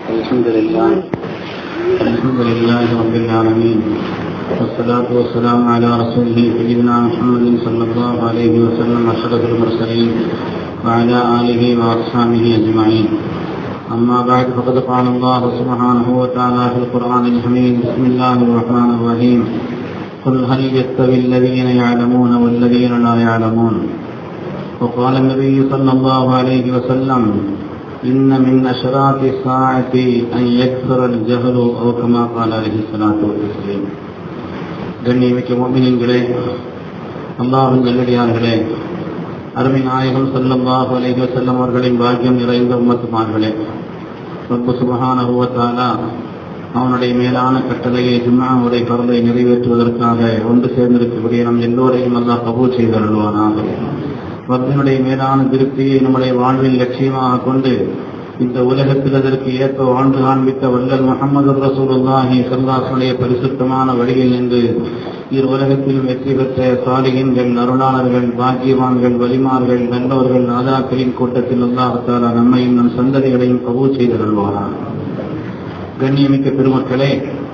الحمد لله الحمد لله رب العالمين والصلاة والسلام على رسوله سيدنا محمد صلى الله عليه وسلم أشرف المرسلين وعلى آله وأصحابه أجمعين أما بعد فقد قال الله سبحانه وتعالى في القرآن الحميد بسم الله الرحمن الرحيم قل هل يستوي الذين يعلمون والذين لا يعلمون وقال النبي صلى الله عليه وسلم إن من أشراط الساعة أن يكثر الجهل أو كما قال عليه الصلاة والسلام கண்ணியமிக்க மோமினின்களே அல்லாஹின் நல்லடியார்களே அருமை நாயகம் செல்லல்லாஹு அலைஹி வஸல்லம் அவர்களின் பாக்கியம் நிறைந்த உம்மத்துமார்களே ரப்பு சுபஹானஹுவத்தாலா அவனுடைய மேலான கட்டளையை ஜும்மாவுடைய பரலை நிறைவேற்றுவதற்காக ஒன்று சேர்ந்திருக்கக்கூடிய நம் எல்லோரையும் அல்லாஹ் கபூல் செய்தருள்வானாக ரப்பினுடைய மேலான திருப்தியை நம்முடைய வாழ்வில் லட்சியமாக கொண்டு இந்த உலகத்தில் அதற்கு ஏற்ப வாழ்ந்து காண்பித்த வல்லல் முகமது ரசூலுல்லாஹி சல்லாசுடைய பரிசுத்தமான வழியில் நின்று இரு உலகத்தில் வெற்றி பெற்ற சாலிகின்கள் அருளாளர்கள் பாக்கியவான்கள் வலிமார்கள் நல்லவர்கள் நாதாக்களின் கூட்டத்தில் அல்லாஹாலா நம்மையும் நம் சந்ததிகளையும் கபூல் செய்தருள்வாரான் கண்ணியமிக்க பெருமக்களே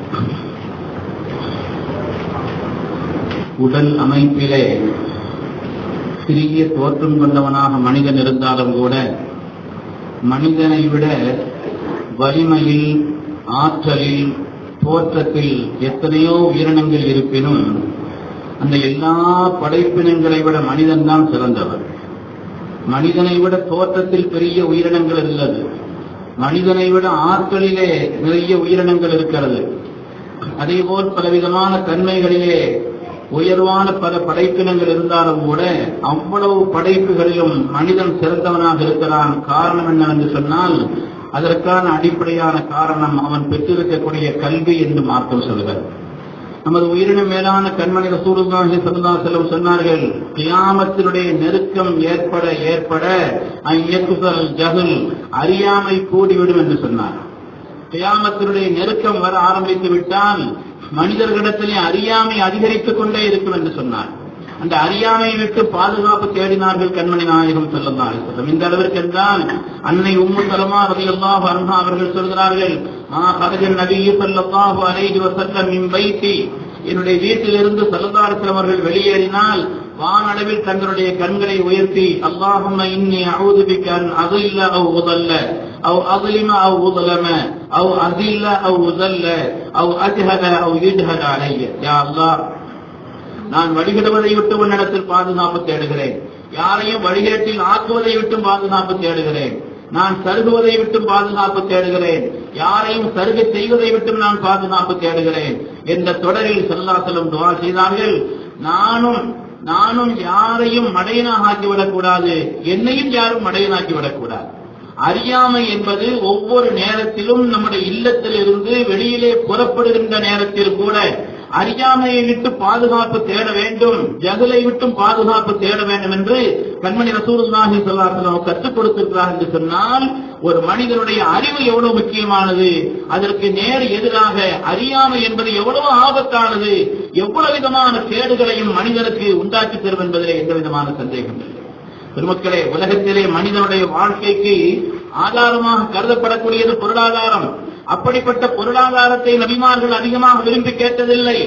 உடல் அமைப்பிலே சிறிய தோற்றம் கொண்டவனாக மனிதன் இருந்தாலும் கூட மனிதனை விட வலிமையில் ஆற்றலில் தோற்றத்தில் எத்தனையோ உயிரினங்கள் இருப்பினும் அந்த எல்லா படைப்பினங்களை விட மனிதன் தான் சிறந்தவர் மனிதனை விட தோற்றத்தில் பெரிய உயிரினங்கள் உள்ளது மனிதனை விட ஆற்றலிலே நிறைய உயிரினங்கள் இருக்கிறது அதேபோல் பலவிதமான தன்மைகளிலே உயர்வான பல படைப்பினங்கள் இருந்தாலும் கூட அவ்வளவு படைப்புகளிலும் மனிதன் சிறந்தவனாக இருக்கிறான் காரணம் என்னவென்று சொன்னால் அதற்கான அடிப்படையான காரணம் அவன் பெற்றிருக்கக்கூடிய கல்வி என்று மார்க்கம் சொல்கிறார் நமது உயிரின மேலான கண்மணி ரசூலுல்லாஹி ஸல்லல்லாஹு அலைஹி வஸல்லம் சொன்னார்கள் கியாமத்தினுடைய நெருக்கம் ஏற்பட ஏற்பட ஐயக்குசல் ஜஹல் அறியாமை கூடிவிடும் என்று சொன்னார் கியாமத்தினுடைய நெருக்கம் வர ஆரம்பித்து விட்டால் மனிதர்களிடத்திலே அறியாமை அதிகரித்துக் கொண்டே இருக்கும் என்று சொன்னார் அந்த அறியாமையை விட்டு பாதுகாப்பு தேடினார்கள் கண்மணி நாயகம் சொல்லலாம் சொல்லும் இந்த அளவிற்கு என்றால் அன்னை உம்மு தலமா ரவி அல்லாஹ் அருணா அவர்கள் சொல்கிறார்கள் மா கரஜன் நபியு சொல்லல்லாஹு அலைஹி வசல்லம் இம் வைத்தி என்னுடைய வீட்டிலிருந்து சல்லதாரத்தில் அவர்கள் வெளியேறினால் வானளவில் தங்களுடைய கண்களை உயர்த்தி அல்லாஹும் இன்னி அவுதுபிக்க அதில்ல அவ் உதல்ல أو أظلم أو أظلم أو أذل أو أذل أو أجهل أو يجهل علي يا الله நான் வழிகிடுவதை விட்டு உன்னிடத்தில் பாதுகாப்பு தேடுகிறேன் யாரையும் வழிகேட்டில் ஆக்குவதை விட்டும் பாதுகாப்பு தேடுகிறேன் நான் சருகுவதை விட்டும் பாதுகாப்பு தேடுகிறேன் யாரையும் சருக செய்வதை விட்டும் நான் பாதுகாப்பு தேடுகிறேன் என்ற தொடரில் செல்லாசலம் துவா செய்தார்கள் நானும் நானும் யாரையும் மடையனாக ஆக்கிவிடக் கூடாது என்னையும் யாரும் மடையனாக்கி விடக்கூடாது அறியாமை என்பது ஒவ்வொரு நேரத்திலும் நம்முடைய இல்லத்தில் இருந்து வெளியிலே புறப்படுகின்ற நேரத்தில் கூட அறியாமையை விட்டு பாதுகாப்பு தேட வேண்டும் ஜகலை விட்டும் பாதுகாப்பு தேட வேண்டும் என்று கண்மணி ரசூலுல்லாஹி ஸல்லல்லாஹு கற்றுக் கொடுத்திருக்கிறார் என்று சொன்னால் ஒரு மனிதனுடைய அறிவு எவ்வளவு முக்கியமானது அதற்கு நேர் எதிராக அறியாமை என்பது எவ்வளவு ஆபத்தானது எவ்வளவு விதமான கேடுகளையும் மனிதனுக்கு உண்டாக்கி தரும் என்பதிலே எந்த விதமான சந்தேகம் இல்லை பெருமக்களே உலகத்திலே மனிதனுடைய வாழ்க்கைக்கு ஆதாரமாக கருதப்படக்கூடியது பொருளாதாரம் அப்படிப்பட்ட பொருளாதாரத்தை நபிமார்கள் அதிகமாக விரும்பி கேட்டதில்லை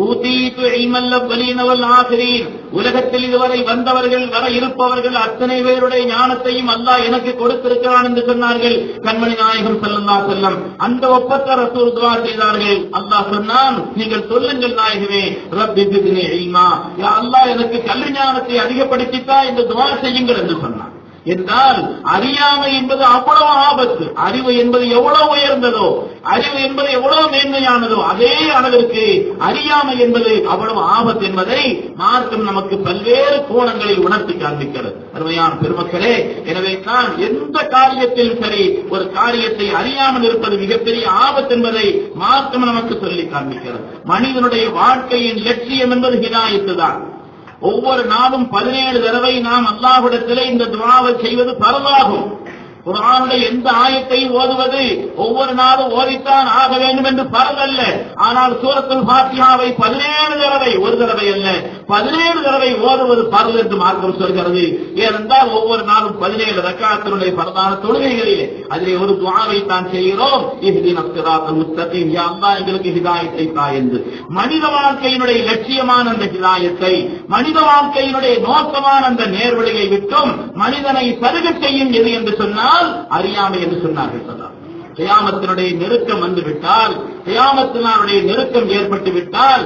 உலகத்தில் இதுவரை வந்தவர்கள் வர இருப்பவர்கள் அத்தனை பேருடைய ஞானத்தையும் அல்லாஹ் எனக்கு கொடுத்திருக்கிறான் என்று சொன்னார்கள் கண்மணி நாயகம் செல்லல்லா செல்லம் அந்த ஒப்பத்த ரசூல் துவா செய்தார்கள் அல்லாஹ் சொன்னான் நீங்கள் சொல்லுங்கள் நாயகமே ரப்பி பிதினி இல்மா யா அல்லாஹ் எனக்கு கல்வி ஞானத்தை அதிகப்படுத்தித்தா என்று துவா செய்யுங்கள் என்று சொன்னான் என்றால் அறியாமை என்பது அவ்வளவு ஆபத்து அறிவு என்பது எவ்வளவு உயர்ந்ததோ அறிவு என்பது எவ்வளவு மேன்மையானதோ அதே அளவிற்கு அறியாமை என்பது அவ்வளவு ஆபத்து என்பதை மார்க்கம் நமக்கு பல்வேறு கோணங்களில் உணர்த்தி காண்பிக்கிறது அருமையான பெருமக்களே எனவே தான் எந்த காரியத்திலும் சரி ஒரு காரியத்தை அறியாமல் இருப்பது மிகப்பெரிய ஆபத்து என்பதை மார்க்கம் நமக்கு சொல்லி காண்பிக்கிறது மனிதனுடைய வாழ்க்கையின் லட்சியம் என்பது ஹிதாயத்து தான் ஒவ்வொரு நாளும் பதினேழு தடவை நாம் அல்லாஹ்விடத்திலே இந்த துவாவை செய்வது பரவாகும் குரானுடைய எந்த ஆயத்தையும் ஓதுவது ஒவ்வொரு நாளும் ஓதித்தான் ஆக வேண்டும் என்று பரவல்ல ஆனால் சூரத்துல் ஃபாத்தியாவை பதினேழு தடவை ஒரு தடவை அல்ல பதினேழு தடவை ஓதுவது பரல் என்று மார்க்கம் சொல்கிறது ஏனென்றால் ஒவ்வொரு நாளும் பதினேழு ரக்காத்தினுடைய பரதான தொழுகைகளிலே அதிலே ஒரு துவாவை தான் செய்கிறோம் இஹ்தின சிராத்தல் முஸ்தகீம் யா அல்லாஹ் எங்களுக்கு ஹிதாயத்தை தா என்று மனித வாழ்க்கையினுடைய லட்சியமான அந்த ஹிதாயத்தை மனித வாழ்க்கையினுடைய நோக்கமான அந்த நேர்வழியை விட்டும் மனிதனை சருக செய்யும் எது என்று சொன்னால் அறியாமை என்று சொன்னார்கள் சொன்னார் கியாமத்தினுடைய நெருக்கம் வந்து விட்டால் கியாமத்தினுடைய நெருக்கம் ஏற்பட்டு விட்டால்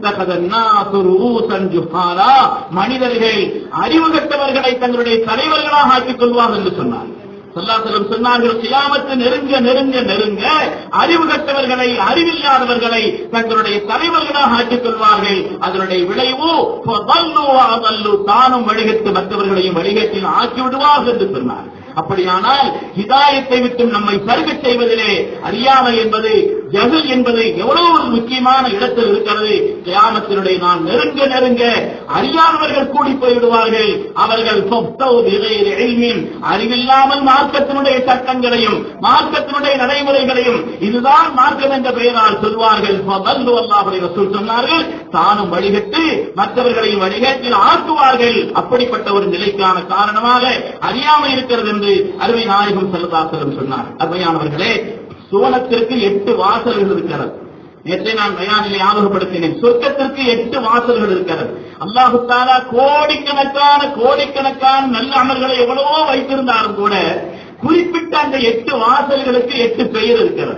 இஸ்தகதன்னாசுரூசஞ்சுஹாரா மனிதர்கள் அறிவு கட்டவர்களை தங்களுடைய தலைவர்களாக ஆக்கிக் கொள்வார்கள் என்று சொன்னார் சொல்லாசலம் சொன்னார்கள் கியாமத்து நெருங்க நெருங்க நெருங்க அறிவு கட்டவர்களை அறிவில்லாதவர்களை தங்களுடைய தலைவர்களாக ஆக்கிக் கொள்வார்கள் அதனுடைய விளைவு ஃபதல்லு வஅதல்லு, தானும் வழிகட்டு மற்றவர்களையும் வழிகட்டில் ஆக்கி விடுவார்கள் என்று சொன்னார் அப்படியானால் ஹிதாயத்தை விட்டு நம்மை சருகச் செய்வதிலே அறியாமை என்பது ஜஹல் என்பது எவ்வளவு ஒரு முக்கியமான இடத்தில் இருக்கிறது கியாமத்தினுடைய நான் நெருங்க நெருங்க அறியாதவர்கள் கூடி போய்விடுவார்கள் அவர்கள் சொத்தவு விகையில் எழில்மீன் அறிவில்லாமல் மார்க்கத்தினுடைய சட்டங்களையும் மார்க்கத்தினுடைய நடைமுறைகளையும் இதுதான் மார்க்கம் என்ற பெயரால் சொல்வார்கள் ஃபதல்லு அல்லாஹுடைய ரசூல் சொன்னார்கள் தானும் வழிகட்டு மற்றவர்களையும் வழிகட்டில் ஆக்குவார்கள் அப்படிப்பட்ட ஒரு நிலைக்கான காரணமாக அறியாமை இருக்கிறது என்று அருமை நாயகம் செல்லதாசலம் சொன்னார் அருமையானவர்களே சுவனத்திற்கு எட்டு வாசல்கள் இருக்கிறது நேற்றை நான் பயானிலே ஞாபகப்படுத்தினேன் சொர்க்கத்திற்கு எட்டு வாசல்கள் இருக்கிறது அல்லாஹு தாலா கோடிக்கணக்கான கோடிக்கணக்கான நல்ல அமல்களை எவ்வளவோ வைத்திருந்தாலும் கூட குறிப்பிட்ட அந்த எட்டு வாசல்களுக்கு எட்டு பெயர் இருக்கிறது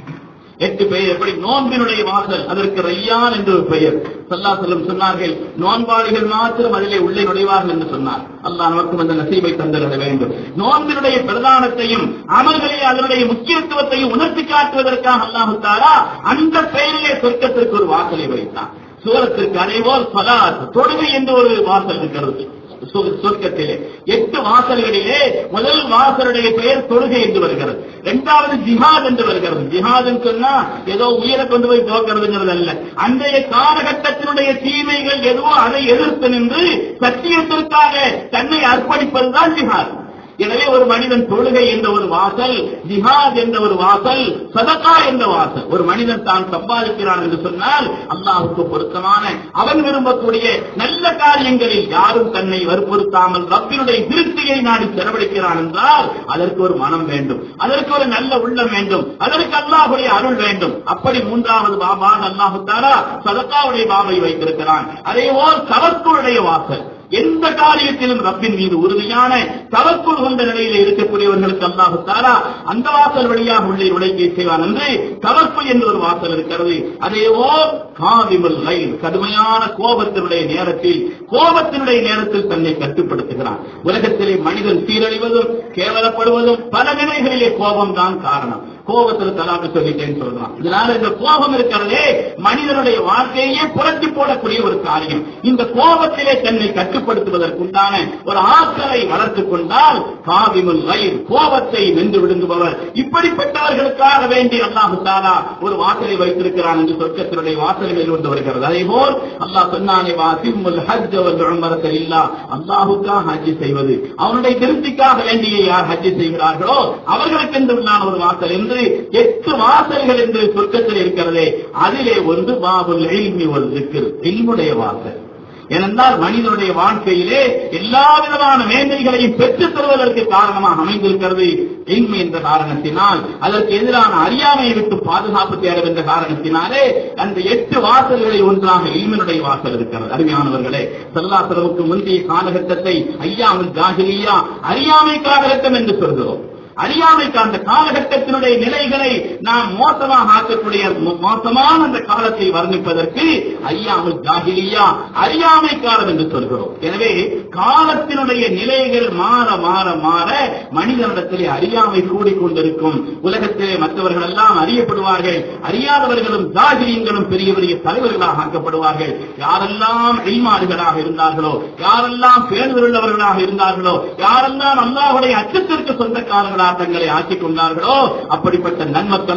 எட்டு பெயர் எப்படி நோன்பினுடைய வாசல் அதற்கு ரையான் என்று ஒரு பெயர் சல்லா செல்லம் சொன்னார்கள் நோன்பாளிகள் மாத்திரம் அதிலே உள்ளே நுழைவார்கள் என்று சொன்னார் அல்லாஹ் நமக்கும் அந்த நசீபை தந்திட வேண்டும் நோன்பினுடைய பிரதானத்தையும் அமல்களில் அதனுடைய முக்கியத்துவத்தையும் உணர்த்தி காட்டுவதற்காக அல்லாஹு தாரா அந்த பெயரிலே சொர்க்கத்திற்கு ஒரு வாசலை வைத்தான் சூரத்திற்கு அதேபோல் சலாத் தொழுகை என்று ஒரு வாசல் இருக்கிறது சொ- சொர்க்கத்திலே எட்டு வாசல்களிலே முதல் வாசலுடைய பெயர் தொழுகை என்று வருகிறது இரண்டாவது ஜிஹாத் என்று வருகிறது ஜிஹாத்னு சொன்னா ஏதோ உயிரை கொண்டு போய் போக்குறதுங்கிறது அல்ல அன்றைய காலகட்டத்தினுடைய தீமைகள் எதுவோ அதை எதிர்த்து நின்று சத்தியத்திற்காக தன்னை அர்ப்பணிப்பதுதான் ஜிஹாத் எனவே ஒரு மனிதன் தொழுகை என்ற ஒரு வாசல் ஜிஹாத் என்ற ஒரு வாசல் சதகா என்ற வாசல் ஒரு மனிதன் தான் சம்பாதிக்கிறான் என்று சொன்னால் அல்லாஹுக்கு பொருத்தமான அவன் விரும்பக்கூடிய நல்ல காரியங்களில் யாரும் தன்னை வற்புறுத்தாமல் ரப்பினுடைய திருப்தியை நாடி செலவழிக்கிறான் என்றால் அதற்கு ஒரு மனம் வேண்டும் அதற்கு ஒரு நல்ல உள்ளம் வேண்டும் அதற்கு அல்லாஹுடைய அருள் வேண்டும் அப்படி மூன்றாவது பாபா அல்லாஹு தாரா சதக்காவுடைய பாபை வைத்திருக்கிறான் அதே போல் தவக்குடைய வாசல் எந்த காரியத்திலும் ரப்பின் மீது உறுதியான தவக்குள் கொண்ட நிலையில இருக்கக்கூடியவர்களுக்கு அல்லாஹு தாரா அந்த வாசல் வழியாக உள்ளே நுழைக்கை செய்வான் என்று தவக்கு என்று ஒரு வாசல் இருக்கிறது அதேவோ காதிமல் லைன் கடுமையான கோபத்தினுடைய நேரத்தில் கோபத்தினுடைய நேரத்தில் தன்னை கட்டுப்படுத்துகிறான் உலகத்திலே மனிதன் சீரழிவதும் கேவலப்படுவதும் பல நிலைகளிலே கோபம் தான் காரணம் கோபத்தில் தலாக்கு சொல்லிட்டேன்னு சொல்றான் இதனால இந்த கோபம் இருக்கிறதே மனிதனுடைய வாழ்க்கையே புரட்டி போடக்கூடிய ஒரு காரியம் இந்த கோபத்திலே தன்னை கட்டுப்படுத்துவதற்குண்டான ஒரு ஆற்றலை வளர்த்துக் கொண்டால் காவிமுல் வயிர் கோபத்தை வென்று விடுங்குபவர் இப்படிப்பட்டவர்களுக்காக வேண்டி அல்லாஹு தாலா ஒரு வாசலை வைத்திருக்கிறான் என்று சொர்க்கத்தினுடைய வாசல்களில் ஒன்று வருகிறது அதே போல் அல்லாஹ் சொன்னானே வாசிமுல் ஹஜ் அவர்கள் உமரத்தில் இல்லா அல்லாஹுக்காக ஹஜ் செய்வது அவனுடைய திருப்திக்காக வேண்டிய யார் ஹஜ் செய்கிறார்களோ அவர்களுக்கு என்று உள்ளான ஒரு வாசல் என்று எட்டு வாசல்கள் என்று சொர்க்கத்தில் இருக்கிறதே அதிலே ஒன்று பாபுல் இல்மி ஒரு இல்முடைய வாசல் ஏனென்றால் மனிதனுடைய வாழ்க்கையிலே எல்லா விதமான மேன்மைகளையும் பெற்றுத் தருவதற்கு காரணமாக அமைந்திருக்கிறது இன்மை என்ற காரணத்தினால் அதற்கு எதிரான அறியாமையை விட்டு பாதுகாப்பு தேவை என்ற காரணத்தினாலே அந்த எட்டு வாசல்களில் ஒன்றாக இல்மினுடைய வாசல் இருக்கிறது அருமையானவர்களே செல்லாசலவுக்கு முந்தைய காலகட்டத்தை ஐயாமல் ஜாகிலியா அறியாமை காலகட்டம் என்று சொல்கிறோம் அறியாமைக்கு அந்த காலகட்டத்தினுடைய நிலைகளை நாம் மோசமாக ஆக்கக்கூடிய மோ- மோசமான அந்த காலத்தை வர்ணிப்பதற்கு ஐயாமல் ஜாகிலியா அறியாமை காலம் என்று சொல்கிறோம் எனவே காலத்தினுடைய நிலைகள் மாற மாற மாற மனிதனிடத்திலே அறியாமை கூடிக்கொண்டிருக்கும் உலகத்திலே மற்றவர்கள் எல்லாம் அறியப்படுவார்கள் அறியாதவர்களும் ஜாகிரியங்களும் பெரிய பெரிய தலைவர்களாக ஆக்கப்படுவார்கள் யாரெல்லாம் ஈமாடுகளாக இருந்தார்களோ யாரெல்லாம் பேணுதல் உள்ளவர்களாக இருந்தார்களோ யாரெல்லாம் அல்லாஹுடைய அச்சத்திற்கு சொந்தக்காரர்களாக தங்களை ஆக்கிக் கொண்டார்களோ அப்படிப்பட்ட நன்மக்கள்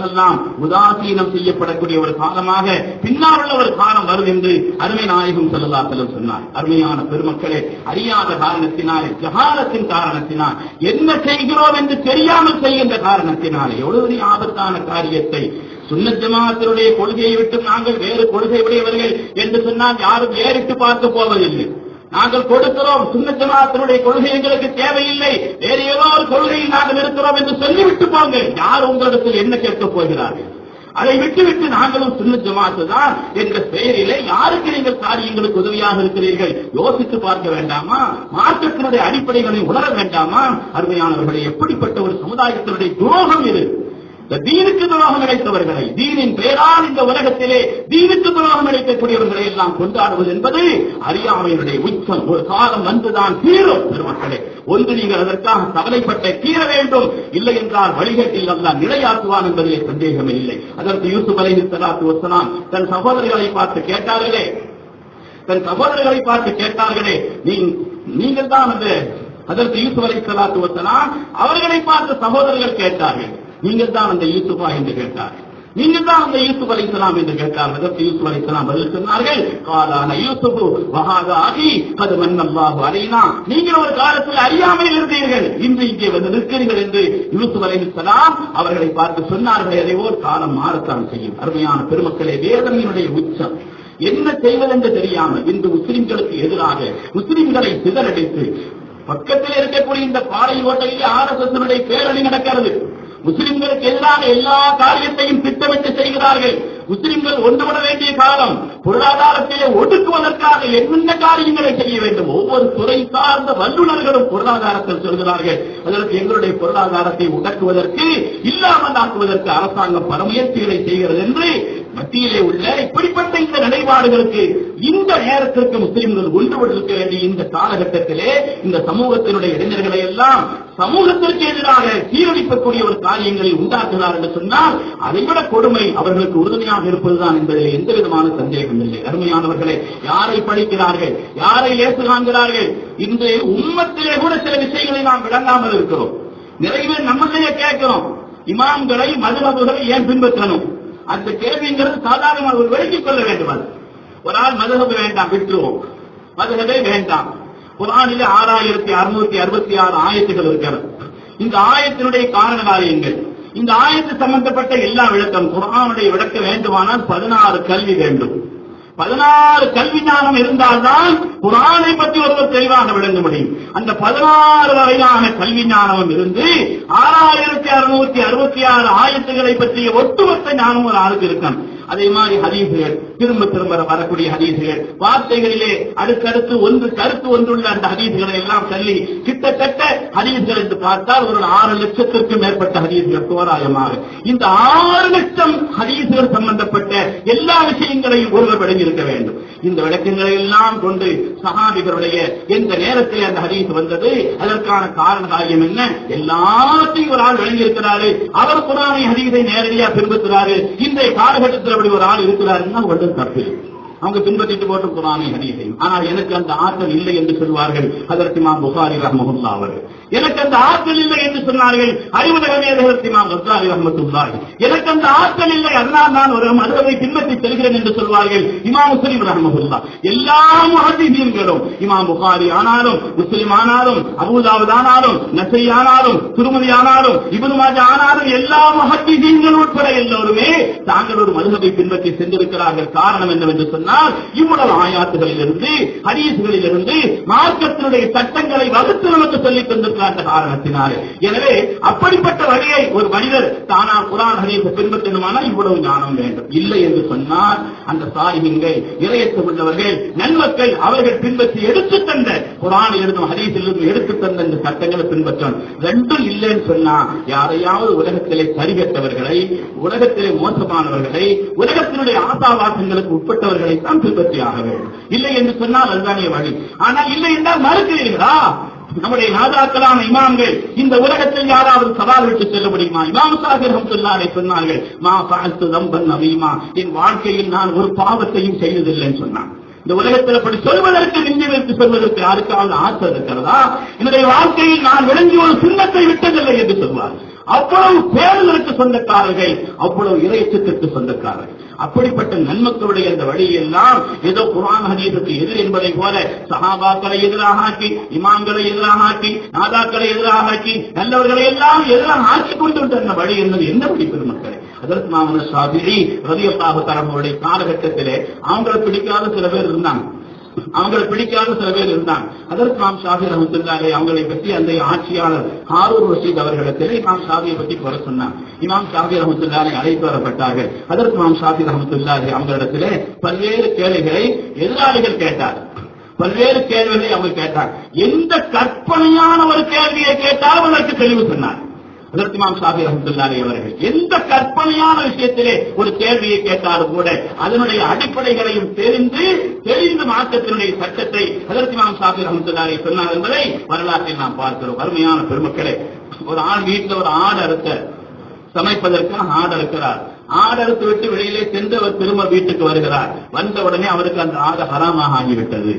எல்லாம் உதாசீனம் செய்யப்படக்கூடிய ஒரு காலமாக பின்னால் உள்ள ஒரு காலம் வரும் என்று அருமை நாயகம் செல்லலாசலம் சொன்னார் அருமையான பெருமக்களே அறியாத காரணத்தினால் ஜகாலத்தின் காரணத்தினால் என்ன செய்கிறோம் என்று தெரியாமல் செய்கின்ற காரணத்தினால் எவ்வளவு பெரிய ஆபத்தான காரியத்தை சுன்னத் ஜமாத்தினுடைய கொள்கையை விட்டு நாங்கள் வேறு கொள்கை உடையவர்கள் என்று சொன்னால் யாரும் ஏறிட்டு பார்க்க போவதில்லை நாங்கள் கொடுக்கிறோம் சுன்னத் ஜமாத்தினுடைய கொள்கை எங்களுக்கு தேவையில்லை வேறு ஏதோ ஒரு கொள்கையில் நாங்கள் இருக்கிறோம் என்று சொல்லிவிட்டு போங்க யார் உங்களிடத்தில் என்ன கேட்கப் போகிறார்கள் அதை விட்டுவிட்டு நாங்களும் சுன்ன ஜமாத்து தான் என்ற பெயரிலே யாருக்கு நீங்கள் காரியங்களுக்கு உதவியாக இருக்கிறீர்கள் யோசித்து பார்க்க வேண்டாமா மார்க்கத்தினுடைய அடிப்படைகளை உணர வேண்டாமா அருமையானவர்களை எப்படிப்பட்ட ஒரு சமுதாயத்தினுடைய துரோகம் இது இந்த தீனுக்கு துரோகம் இழைத்தவர்களை தீனின் பெயரால் இந்த உலகத்திலே தீனுக்கு துரோகம் இழைக்கக்கூடியவர்களை எல்லாம் கொண்டாடுவது என்பது அறியாமையினுடைய உச்சம் ஒரு காலம் வந்துதான் தீரும் பெருமக்களே ஒன்று நீங்கள் அதற்காக கவலைப்பட்ட தீர வேண்டும் இல்லை என்றால் வழிகட்டில் அல்லாஹ் நிலையாக்குவான் என்பதிலே சந்தேகமே இல்லை அதற்கு யூசுப் அலை சலாத்து வசலாம் தன் சகோதரர்களை பார்த்து கேட்டார்களே தன் சகோதரர்களை பார்த்து கேட்டார்களே நீ நீங்கள் தான் அந்த அதற்கு யூசுப் அலை சலாத்து வசலாம் அவர்களை பார்த்து சகோதரர்கள் கேட்டார்கள் நீங்கள் தான் அந்த யூசுஃபா என்று கேட்டார்கள் நீங்கள் தான் அந்த யூசுப் அலைசலாம் என்று கேட்டார்கள் அதற்கு யூசுப் அலைசலாம் பதில் சொன்னார்கள் காலான யூசுபு வகாதா அகி அது மன்னல்லாஹு அலைனா நீங்கள் ஒரு காலத்தில் அறியாமையில் இருந்தீர்கள் இன்று இங்கே வந்து நிற்கிறீர்கள் என்று யூசுப் அலைசலாம் அவர்களை பார்த்து சொன்னார்கள் எதையோ ஒரு காலம் மாறத்தான் செய்யும் அருமையான பெருமக்களே வேதனையினுடைய உச்சம் என்ன செய்வதென்று தெரியாமல் இன்று முஸ்லிம்களுக்கு எதிராக முஸ்லிம்களை சிதறடித்து பக்கத்தில் இருக்கக்கூடிய இந்த பாறை ஓட்டையில் ஆர் எஸ் எஸ் பேரணி நடக்கிறது முஸ்லிம்களுக்கு எதிராக எல்லா காரியத்தையும் திட்டமிட்டு செய்கிறார்கள் முஸ்லிம்கள் ஒன்றுபட வேண்டிய காலம் பொருளாதாரத்திலே ஒடுக்குவதற்காக என்னென்ன காரியங்களை செய்ய வேண்டும் ஒவ்வொரு துறை சார்ந்த வல்லுநர்களும் பொருளாதாரத்தில் சொல்கிறார்கள் அதற்கு எங்களுடைய பொருளாதாரத்தை உடக்குவதற்கு இல்லாமல் ஆக்குவதற்கு அரசாங்கம் பல முயற்சிகளை செய்கிறது என்று மத்தியிலே உள்ள இப்படிப்பட்ட இந்த நிலைப்பாடுகளுக்கு இந்த நேரத்திற்கு முஸ்லிம்கள் ஒன்றுபட்டிருக்க வேண்டிய இந்த காலகட்டத்திலே இந்த சமூகத்தினுடைய இளைஞர்களை எல்லாம் சமூகத்திற்கு எதிராக சீரழிக்கக்கூடிய ஒரு காரியங்களை உண்டாக்குகிறார் என்று சொன்னால் அதைவிட கொடுமை அவர்களுக்கு உறுதுணையாக இருப்பதுதான் என்பதில் எந்த விதமான சந்தேகம் இல்லை அருமையானவர்களே யாரை படிக்கிறார்கள் யாரை ஏசு காண்கிறார்கள் இன்று உம்மத்திலே கூட சில விஷயங்களை நாம் விளங்காமல் இருக்கிறோம் நிறைய பேர் நம்மளையே கேட்கிறோம் இமாம்களை மதுமதுகளை ஏன் பின்பற்றணும் அந்த கேள்விங்கிறது சாதாரண ஒரு விலக்கிக் கொள்ள வேண்டும் அது ஒரு ஆள் மதுகபு வேண்டாம் விட்டுருவோம் மதுகபே வேண்டாம் குரானிலே ஆறாயிரத்தி அறுநூத்தி அறுபத்தி ஆறு ஆயத்துகள் இருக்கிறது இந்த ஆயத்தினுடைய காரண காரியங்கள் இந்த ஆயத்து சம்பந்தப்பட்ட எல்லா விளக்கம் குரானுடைய விளக்க வேண்டுமானால் பதினாறு கல்வி வேண்டும் பதினாறு கல்வி ஞானம் இருந்தால்தான் குரானை பற்றி ஒருவர் தெளிவாக விளங்க முடியும் அந்த பதினாறு வகையான கல்வி ஞானமும் இருந்து ஆறாயிரத்தி அறுநூத்தி அறுபத்தி ஆறு ஆயத்துகளை பற்றிய ஒட்டுமொத்த ஞானம் ஒரு ஆளுக்கு இருக்கும் அதே மாதிரி ஹதீசுகள் திரும்ப திரும்ப வரக்கூடிய ஹதீசுகள் வார்த்தைகளிலே அடுத்தடுத்து ஒன்று கருத்து ஒன்றுள்ள அந்த ஹதீசுகளை எல்லாம் சொல்லி கிட்டத்தட்ட ஹதீசுகள் என்று பார்த்தால் ஒரு ஆறு லட்சத்திற்கும் மேற்பட்ட ஹதீசுகள் தோராயமாக இந்த ஆறு லட்சம் ஹதீசுகள் சம்பந்தப்பட்ட எல்லா விஷயங்களையும் ஒருவர் விளங்கியிருக்க வேண்டும் இந்த விளக்கங்களை எல்லாம் கொண்டு சஹாபிகளுடைய எந்த நேரத்தில் அந்த ஹதீஸ் வந்தது அதற்கான காரண காரியம் என்ன எல்லாத்தையும் ஒரு ஆள் விளங்கியிருக்கிறாரு அவர் குரானை ஹதீஸை நேரடியா பின்பற்றுறாரு இன்றைய காலகட்டத்தில் அப்படி ஒரு ஆள் இருக்கிறாருன்னா ஒன்றும் தப்பு அவங்க பின்பற்றிட்டு போட்டு குரானை ஹதீஸையும் ஆனால் எனக்கு அந்த ஆற்றல் இல்லை என்று சொல்வார்கள் அதற்கு இமாம் புகாரி ரஹமஹுல்லா அவர்கள் எனக்கு அந்த ஆற்றல் இல்லை என்று சொன்னார்கள் அறிவுலக மேதகர் இமாம் கஸ்ராரி ரஹமத்துல்லாஹி எனக்கு அந்த ஆற்றல் இல்லை அதனால் நான் ஒரு மதுரை பின்பற்றி செல்கிறேன் என்று சொல்வார்கள் இமாம் முஸ்லிம் ரஹமஹுல்லா எல்லா முஹதீசீன்களும் இமாம் புகாரி ஆனாலும் முஸ்லிம் ஆனாலும் அபூதாவுத் ஆனாலும் நசை ஆனாலும் திருமதி ஆனாலும் இப்னு மாஜா ஆனாலும் எல்லா முஹதீசீன்கள் உட்பட எல்லோருமே தாங்கள் ஒரு மதுகபை பின்பற்றி சென்றிருக்கிறார்கள் காரணம் என்னவென்று சொன்னால் இவ்வளவு ஆயாத்துகளிலிருந்து ஹதீஸ்களிலிருந்து மார்க்கத்தினுடைய சட்டங்களை வகுத்து நமக்கு சொல்லித் தந்திருக்கிற அந்த காரணத்தினாலே எனவே அப்படிப்பட்ட வழியை ஒரு மனிதர் தானா குரான் ஹதீஸை பின்பற்றணுமானால் இவ்வளவு ஞானம் வேண்டும் இல்லை என்று சொன்னால் அந்த சாயிகள் இறையற்ற உள்ளவர்கள் நன்மக்கள் அவர்கள் பின்பற்றி எடுத்து தந்த குரான் இருந்தும் ஹதீஸில் இருந்தும் எடுத்து தந்த இந்த சட்டங்களை பின்பற்றணும் ரெண்டும் இல்லைன்னு சொன்னா யாரையாவது உலகத்திலே சரிகட்டவர்களை உலகத்திலே மோசமானவர்களை உலகத்தினுடைய ஆசாவாசங்களுக்கு உட்பட்டவர்களை தான் பின்பற்றி ஆக வேண்டும் இல்லை என்று சொன்னால் அதுதானே வழி ஆனால் இல்லை என்றால் மறுக்கிறீர்களா நம்முடைய நாதாக்களான இமாம்கள் இந்த உலகத்தில் யாராவது சவால் விட்டு செல்ல முடியுமா இமாம் சாஹிர் ஹம்துல்லாரை சொன்னார்கள் மா பாழ்த்து தம்பன் நவீமா என் வாழ்க்கையில் நான் ஒரு பாவத்தையும் செய்ததில்லைன்னு சொன்னான் இந்த உலகத்தில் அப்படி சொல்வதற்கு நெஞ்சு வைத்து சொல்வதற்கு யாருக்காவது ஆசை இருக்கிறதா என்னுடைய வாழ்க்கையில் நான் விளங்கி ஒரு சின்னத்தை விட்டதில்லை என்று சொல்வார் அவ்வளவு பேர்களுக்கு சொந்தக்காரர்கள் அவ்வளவு இறைச்சத்திற்கு சொந்தக்காரர்கள் அப்படிப்பட்ட நன்மக்களுடைய அந்த வழியெல்லாம் ஏதோ குரான் ஹதீஸுக்கு எதிர் என்பதை போல சஹாபாக்களை எதிராக ஆக்கி இமாம்களை எதிராக ஆக்கி நாதாக்களை எதிராக ஆக்கி நல்லவர்களை எல்லாம் எதிராக ஆக்கி கொண்டு வந்த அந்த வழி என்பது எந்த வழி பெருமக்களே அதற்கு மாமன சாபிரி ரதியல்லாஹு தரமுடைய காலகட்டத்திலே அவங்களை பிடிக்காத சில பேர் இருந்தாங்க அவங்களை பிடிக்காத சில பேர் இருந்தாங்க அதற்கு நாம் ஷாஃபி ரஹமத்துல்லாலே அவங்களை பற்றி அந்த ஆட்சியாளர் ஹாரூர் ரஷீத் அவர்களிடத்தில் இமாம் ஷாஃபியை பற்றி குறை சொன்னாங்க இமாம் ஷாஃபி ரஹமத்துல்லாலே அழைத்து வரப்பட்டார்கள் அதற்கு இமாம் ஷாஃபி ரஹமத்துல்லாலே அவங்களிடத்திலே பல்வேறு கேள்விகளை எதிராளிகள் கேட்டார் பல்வேறு கேள்விகளை அவங்க கேட்டார் எந்த கற்பனையான ஒரு கேள்வியை கேட்டாலும் அதற்கு தெளிவு சொன்னார் அதற்கு இமாம் ஷாஃபி ரஹமத்துல்லாரி அவர்கள் எந்த கற்பனையான விஷயத்திலே ஒரு கேள்வியை கேட்டாலும் கூட அதனுடைய அடிப்படைகளையும் தெரிந்து தெரிந்து மாற்றத்தினுடைய சட்டத்தை அதற்கு இமாம் ஷாஃபி ரஹமத்துல்லாரி சொன்னார் என்பதை வரலாற்றில் நாம் பார்க்கிறோம் அருமையான பெருமக்களே ஒரு ஆள் வீட்டில் ஒரு ஆடு அறுத்த சமைப்பதற்காக ஆடு அறுக்கிறார் ஆடு அறுத்து விட்டு வெளியிலே சென்று அவர் திரும்ப வீட்டுக்கு வருகிறார் வந்த உடனே அவருக்கு அந்த ஆடு ஹராமாக ஆகிவிட்டது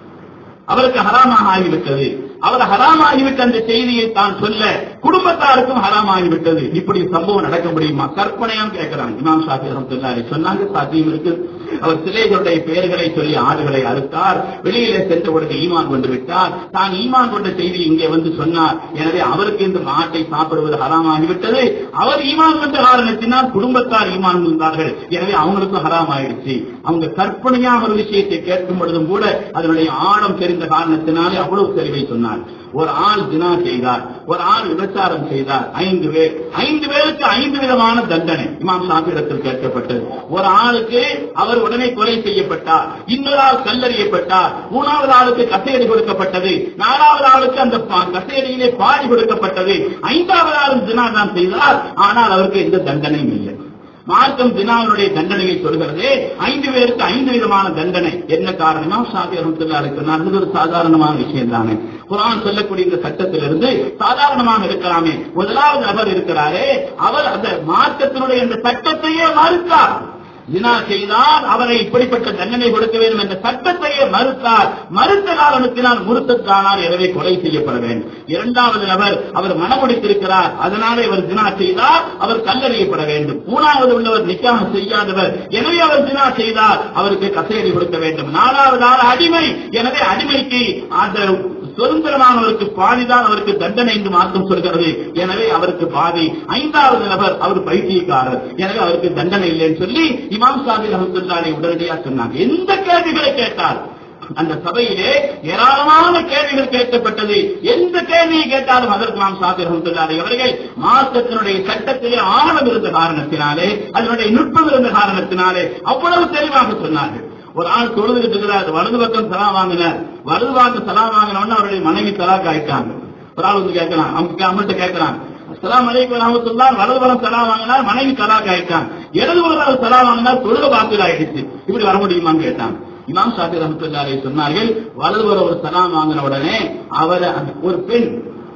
அவருக்கு ஹராமாக ஆகிவிட்டது அவர் ஹராமாகிவிட்ட அந்த செய்தியை தான் சொல்ல குடும்பத்தாருக்கும் ஹராமாகிவிட்டது இப்படி சம்பவம் நடக்க முடியுமா கற்பனையாம் கேட்கிறான் இமாம் ஷாஃபி ரஹமத்துல்லாஹி சொன்னாங்க சாத்தியம் இருக்கு அவர் சிலைகளுடைய பெயர்களை சொல்லி ஆடுகளை அறுத்தார் வெளியிலே சென்ற உடனே ஈமான் கொண்டு விட்டார் தான் ஈமான் கொண்ட செய்தி இங்கே வந்து சொன்னார் எனவே அவருக்கு இந்த ஆட்டை சாப்பிடுவது ஹராமாகிவிட்டது அவர் ஈமான் கொண்ட காரணத்தினால் குடும்பத்தார் ஈமான் கொண்டார்கள் எனவே அவங்களுக்கும் ஹராம் ஆயிடுச்சு அவங்க கற்பனையாக ஒரு விஷயத்தை கேட்கும் பொழுதும் கூட அதனுடைய ஆழம் தெரிந்த காரணத்தினாலே அவ்வளவு தெளிவை சொன்னார் ஒரு ஆள் தினா செய்தார் ஒரு ஆள் விபச்சாரம் செய்தார் ஐந்து பேர் ஐந்து பேருக்கு ஐந்து விதமான தண்டனை இமாம் சாப்பிடத்தில் கேட்கப்பட்டது ஒரு ஆளுக்கு அவர் உடனே கொலை செய்யப்பட்டார் இன்னொரு ஆள் கல்லறியப்பட்டார் மூணாவது ஆளுக்கு கசையடி கொடுக்கப்பட்டது நாலாவது ஆளுக்கு அந்த பா- கசையடியிலே பாடி கொடுக்கப்பட்டது ஐந்தாவது ஆளும் தினா தான் செய்தார் ஆனால் அவருக்கு எந்த தண்டனையும் இல்லை மார்க்கம் தினாவுடைய தண்டனையை சொல்கிறது ஐந்து பேருக்கு ஐந்து விதமான தண்டனை என்ன காரணமா ஷாஃபி ரஹமத்துல்லா சொன்னார் இது ஒரு சாதாரணமான விஷயம் தானே குரான் சொல்லக்கூடிய இந்த சட்டத்திலிருந்து சாதாரணமாக இருக்கலாமே முதலாவது நபர் இருக்கிறாரே அவர் அந்த மார்க்கத்தினுடைய இந்த சட்டத்தையே மறுத்தார் தினா செய்தால் அவரை இப்படிப்பட்ட தண்டனை கொடுக்க வேண்டும் என்ற சட்டத்தையே மறுத்தார் மறுத்த காரணத்தினால் முறுத்தத்தானார் எனவே கொலை செய்யப்பட வேண்டும் இரண்டாவது நபர் அவர் மனமுடித்திருக்கிறார் அதனாலே அவர் தினா செய்தால் அவர் கல்லறியப்பட வேண்டும் மூணாவது உள்ளவர் நிக்காக செய்யாதவர் எனவே அவர் தினா செய்தால் அவருக்கு கசையடி கொடுக்க வேண்டும் நாலாவது ஆள் அடிமை எனவே அடிமைக்கு அந்த சுதந்திரமானவருக்கு பாதிதான் அவருக்கு தண்டனை என்று மாற்றம் சொல்கிறது எனவே அவருக்கு பாதி ஐந்தாவது நபர் அவர் பைத்தியக்காரர் எனவே அவருக்கு தண்டனை இல்லைன்னு சொல்லி இமாம் சாபி ரஹமத்துல்லாரை உடனடியாக சொன்னாங்க எந்த கேள்விகளை கேட்டார் அந்த சபையிலே ஏராளமான கேள்விகள் கேட்கப்பட்டது எந்த கேள்வியை கேட்டாலும் அதற்கு நாம் சாபி ரஹமத்துல்லாரை அவர்கள் மார்க்கத்தினுடைய சட்டத்திலே ஆழம் இருந்த காரணத்தினாலே அதனுடைய நுட்பம் இருந்த காரணத்தினாலே அவ்வளவு தெளிவாக சொன்னார்கள் ஒரு ஆள் தொழுதுகிட்டு இருக்கிறார் வலது பக்கம் சலா வாங்கினார் வலது பக்கம் சலா வாங்கினோன்னு அவருடைய மனைவி தலாக் ஆயிட்டாங்க ஒரு ஆள் வந்து கேட்கலாம் அவங்க அவங்கள்ட்ட கேட்கலாம் அஸ்லாம் அலைக்கும் ரஹமத்துல்லா வலது பக்கம் சலா வாங்கினார் மனைவி தலாக் ஆயிட்டாங்க இடது பக்கம் சலா வாங்கினார் தொழுக பாத்தில் ஆயிடுச்சு இப்படி வர முடியுமான்னு கேட்டாங்க இமாம் ஷாஃபி ரஹமத்துல்லாரை சொன்னார்கள் வலது புறம் ஒரு சலாம் வாங்கின உடனே அவர் ஒரு பெண்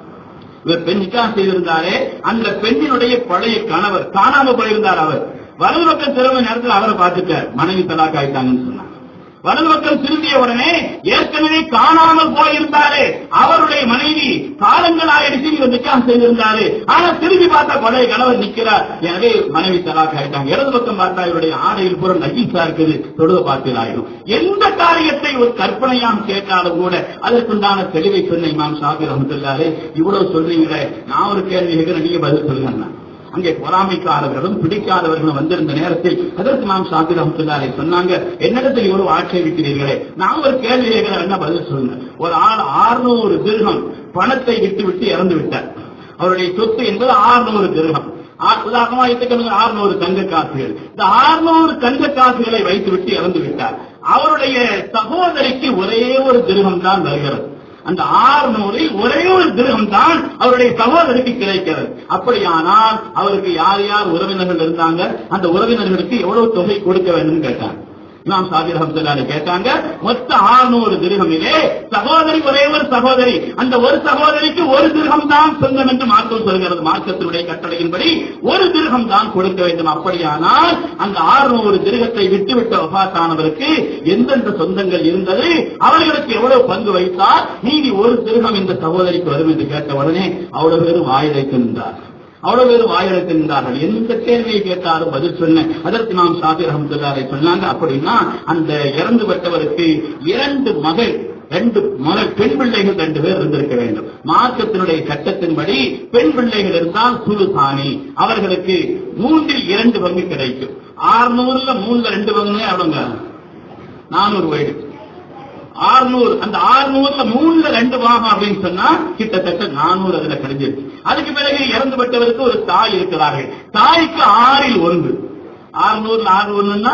இவர் பெண் நிக்கா செய்திருந்தாரே அந்த பெண்ணினுடைய பழைய கணவர் காணாம போயிருந்தார் அவர் வலது பக்கம் திரும்ப நேரத்தில் அவரை பார்த்துட்டார் மனைவி தலாக் ஆயிட்டாங்கன்னு சொன்னார் வலது பக்கம் திரும்பிய உடனே ஏற்கனவே காணாமல் போயிருந்தாரு அவருடைய மனைவி காலங்கள் ஆயிடுச்சு இவர் நிக்காம் செய்திருந்தாரு ஆனா திரும்பி பார்த்தா பழைய கணவர் நிக்கிறார் எனவே மனைவி தலாக் ஆயிட்டாங்க இடது பக்கம் பார்த்தா இவருடைய ஆடையில் பூரா நஜீஸா இருக்குது தொழுக பார்த்தில் ஆயிடும் எந்த காரியத்தை ஒரு கற்பனையாக கேட்டாலும் கூட அதற்குண்டான தெளிவை சொன்ன இமாம் ஷாபி ரஹமத்துல்லாரே இவ்வளவு சொல்றீங்களே நான் ஒரு கேள்வி கேட்கிறேன் நீங்க பதில் சொல்லுங்க அங்கே பொறாமைக்காரர்களும் பிடிக்காதவர்களும் வந்திருந்த நேரத்தில் அதற்கு நாம் ஷாபி ரஹமத்துல்லாரை சொன்னாங்க என்னிடத்தில் இவ்வளவு ஆட்சேபிக்கிறீர்களே நான் ஒரு கேள்வி கேட்கிறேன் என்ன பதில் சொல்லுங்க ஒரு ஆள் ஆறுநூறு திருகம் பணத்தை விட்டு விட்டு இறந்து விட்டார் அவருடைய சொத்து என்பது ஆறுநூறு திருகம் ஆ- உதாரணமா எடுத்துக்கணும் ஆறுநூறு தங்க காசுகள் இந்த ஆறுநூறு தங்க காசுகளை வைத்து விட்டு இறந்து விட்டார் அவருடைய சகோதரிக்கு ஒரே ஒரு திருகம் தான் வருகிறது அந்த ஆறுநூறில் ஒரே ஒரு திருகம் தான் அவருடைய சகோதரிக்கு கிடைக்கிறது அப்படியானால் அவருக்கு யார் யார் உறவினர்கள் இருந்தாங்க அந்த உறவினர்களுக்கு எவ்வளவு தொகை கொடுக்க வேண்டும் கேட்டாங்க இமாம் சாபி ரஹமத்துல்லாஹி கேட்டாங்க மொத்த 600 திருகமிலே சகோதரி ஒரே ஒரு சகோதரி அந்த ஒரு சகோதரிக்கு ஒரு திருகம் தான் சொந்தம் என்று மார்க்கம் சொல்கிறது மார்க்கத்தினுடைய கட்டளையின்படி ஒரு திருகம் தான் கொடுக்க வேண்டும் அப்படியானால் அந்த 600 திருகத்தை விட்டுவிட்ட வபாத்தானவருக்கு எந்தெந்த சொந்தங்கள் இருந்தது அவர்களுக்கு எவ்வளவு பங்கு வைத்தால் நீதி ஒரு திருகம் இந்த சகோதரிக்கு வரும் என்று கேட்ட உடனே அவ்வளவு பேரும் வாய் வைத்து நின்றார் அவ்வளவு பேர் வாயெடுத்து நின்றார்கள் எந்த கேள்வியை கேட்டாலும் பதில் சொன்ன அதற்கு நாம் ஷாஃபி ரஹமத்துல்லாரை சொன்னாங்க அப்படின்னா அந்த இறந்து விட்டவருக்கு இரண்டு மகள் ரெண்டு மகள் பெண் பிள்ளைகள் ரெண்டு பேர் இருந்திருக்க வேண்டும் மார்க்கத்தினுடைய சட்டத்தின்படி பெண் பிள்ளைகள் இருந்தால் சுலுசானி அவர்களுக்கு மூன்றில் இரண்டு பங்கு கிடைக்கும் ஆறுநூறுல மூணுல ரெண்டு பங்குமே எவ்வளவுங்க நானூறு வயது ஆறுநூறு அந்த ஆறுநூறுல மூணுல ரெண்டு பாகம் அப்படின்னு சொன்னா கிட்டத்தட்ட நானூறு அதுல கிடைச்சிருச்சு அதுக்கு பிறகு இறந்து விட்டவருக்கு ஒரு தாய் இருக்கிறார்கள் தாய்க்கு ஆறில் ஒன்று ஆறுநூறுல ஆறு ஒண்ணுன்னா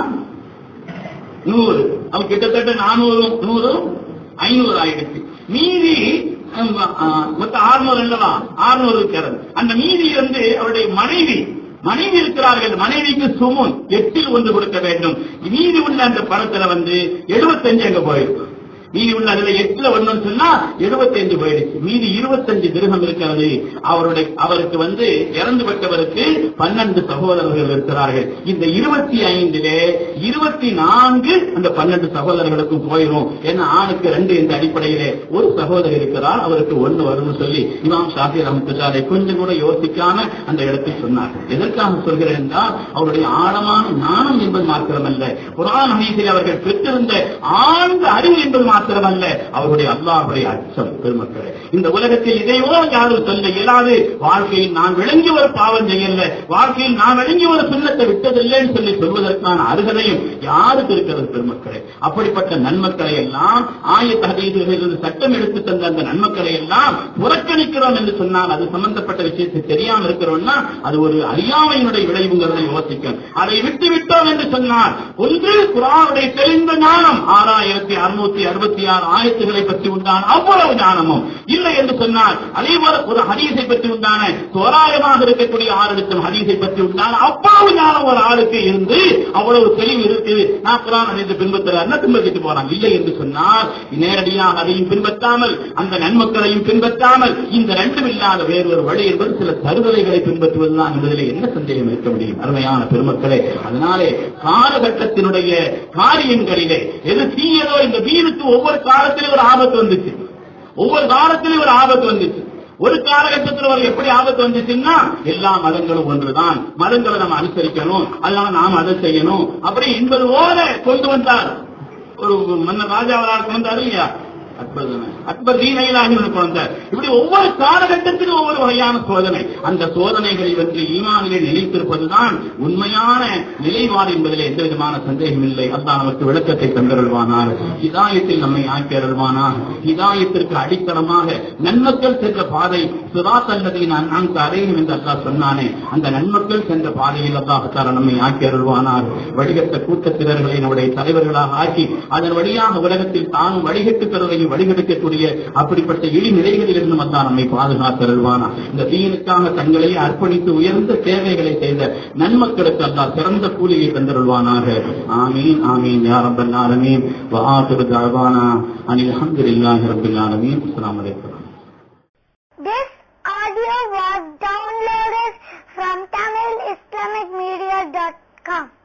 நூறு அவ கிட்டத்தட்ட நானூறு நூறு ஐநூறு ஆயிடுச்சு மீதி ஹம், ஆ, மொத்தம் ஆறுநூறு அல்லவா ஆறுநூறு இருக்கிறது அந்த மீதி வந்து அவருடைய மனைவி மனைவி இருக்கிறார்கள் மனைவிக்கு சுமுன் எட்டில் ஒன்று கொடுக்க வேண்டும் மீதி உள்ள அந்த பணத்துல வந்து எழுபத்தஞ்சு அங்க போயிடும் மீதி உள்ள அதுல எட்டுல ஒண்ணுன்னு சொன்னா எழுபத்தஞ்சு போயிடுச்சு மீதி இருபத்தஞ்சு திருகம் இருக்கிறது அவருடைய அவருக்கு வந்து இறந்து விட்டவருக்கு பன்னெண்டு சகோதரர்கள் இருக்கிறார்கள் இந்த இருபத்தி ஐந்திலே இருபத்தி நான்கு அந்த பன்னெண்டு சகோதரர்களுக்கும் போயிடும் ஏன்னா ஆணுக்கு ரெண்டு இந்த அடிப்படையிலே ஒரு சகோதரி இருக்கிறார் அவருக்கு ஒண்ணு வரும்னு சொல்லி இமாம் ஷாஃபி ரஹமத்துல்லாரை கொஞ்சம் கூட யோசிக்காம அந்த இடத்தில் சொன்னார் எதற்காக சொல்கிறேன் என்றால் அவருடைய ஆழமான ஞானம் என்பது மாத்திரமல்ல குரான் ஹதீஸில் அவர்கள் பெற்றிருந்த ஆழ்ந்த அறிவு என்பது மாத்திரமல்ல அவருடைய அல்லாஹுடைய அச்சம் பெருமக்களே இந்த உலகத்தில் இதையோ யாரும் சொல்ல இயலாது வாழ்க்கையில் நான் விளங்கி ஒரு பாவம் செய்யல வாழ்க்கையில் நான் விளங்கி ஒரு சுண்ணத்தை விட்டதில்லைன்னு சொல்லி சொல்வதற்கான அருகதையும் யாருக்கு இருக்கிறது பெருமக்களே அப்படிப்பட்ட நன்மக்களை எல்லாம் ஆயத்த ஹதீஸிலிருந்து சட்டம் எடுத்து தந்த அந்த நன்மக்களை எல்லாம் புறக்கணிக்கிறோம் என்று சொன்னால் அது சம்பந்தப்பட்ட விஷயத்தை தெரியாம இருக்கிறோம்னா அது ஒரு அறியாமையினுடைய விளைவுங்கிறதை யோசிக்கும் அதை விட்டு விட்டோம் என்று சொன்னால் ஒன்று குரானுடைய தெளிந்த ஞானம் ஆறாயிரத்தி அறுநூத்தி அறுபத்தி ஆறு ஆயத்துகளை பற்றி உண்டான அவ்வளவு ஞானமும் இல்லை என்று சொன்னால் அதே போல ஒரு ஹதீஸை பற்றி உண்டான தோராயமாக இருக்கக்கூடிய ஆறு லட்சம் ஹதீஸை பற்றி உண்டான அவ்வளவு ஞானம் ஒரு ஆளுக்கு இருந்து அவ்வளவு தெளிவு இருக்கு நான் குரான் ஹதீஸை பின்பற்றுறாருன்னா பின்பற்றிட்டு போறான் இல்லை என்று சொன்னால் நேரடியாக அதையும் பின்பற்றாமல் அந்த நன்மக்களையும் பின்பற்றாமல் இந்த ரெண்டும் இல்லாத வேறு ஒரு வழி என்பது சில தருதலைகளை பின்பற்றுவதுதான் என்பதில் என்ன சந்தேகம் இருக்க முடியும் அருமையான பெருமக்களே அதனாலே காலகட்டத்தினுடைய காரியங்களிலே எது தீயதோ இந்த வீணுக்கு ஒவ்வொரு காலத்திலும் ஒரு ஆபத்து வந்துச்சு ஒவ்வொரு காலத்திலும் ஒரு ஆபத்து வந்துச்சு ஒரு காலகட்டத்தில் ஒரு எப்படி ஆபத்து வந்துச்சுன்னா எல்லா மதங்களும் ஒன்றுதான் மதங்களை நம்ம அனுசரிக்கணும் அதனால நாம் அதை செய்யணும் அப்படி என்பது போல கொண்டு வந்தார் ஒரு மன்னர் ராஜாவரால் கொண்டு வந்தாரு இல்லையா அக்பர் தானே. அக்பர் தீனையிலாகி கொண்டு வந்தார் இப்படி ஒவ்வொரு காலகட்டத்திலும் ஒவ்வொரு வகையான சோதனை அந்த சோதனைகளை வென்று ஈமானிலே நிலைத்திருப்பதுதான் உண்மையான நிலைப்பாடு என்பதிலே எந்த விதமான சந்தேகம் இல்லை அல்லாஹ் நமக்கு விளக்கத்தை தந்தருள்வானார் ஹிதாயத்தில் நம்மை ஆக்கி அருள்வானார் ஹிதாயத்திற்கு அடித்தளமாக நன்மக்கள் சென்ற பாதை சுராத் அல்லது நான் நான் அறையும் என்று அல்லாஹ் சொன்னானே அந்த நன்மக்கள் சென்ற பாதையில் அல்லாஹால நம்மை ஆக்கி அருள்வானார் வழிகட்ட கூட்டத்தினர்களை நம்முடைய தலைவர்களாக ஆக்கி அதன் வழியாக உலகத்தில் தானும் வழிகட்டு பெறுவதையும் வழிகெடுக்கக்கூடிய அப்படிப்பட்ட இழி நிலைகளில் இருந்தும் அல்லா நம்மை பாதுகாத்தருள்வானா இந்த தீனுக்காக தங்களை அர்ப்பணித்து உயர்ந்த சேவைகளை செய்த நன்மக்களுக்கு அல்லாஹ் சிறந்த கூலியை தந்தருள்வானாக ஆமீன் ஆமீன் யா ரப்பல் ஆலமீன் வ ஆகிரு தஅவானா அனில் ஹம்துலில்லாஹி ரப்பில் ஆலமீன் அஸ்ஸலாமு அலைக்கும் This audio was downloaded from TamilIslamicMedia.com.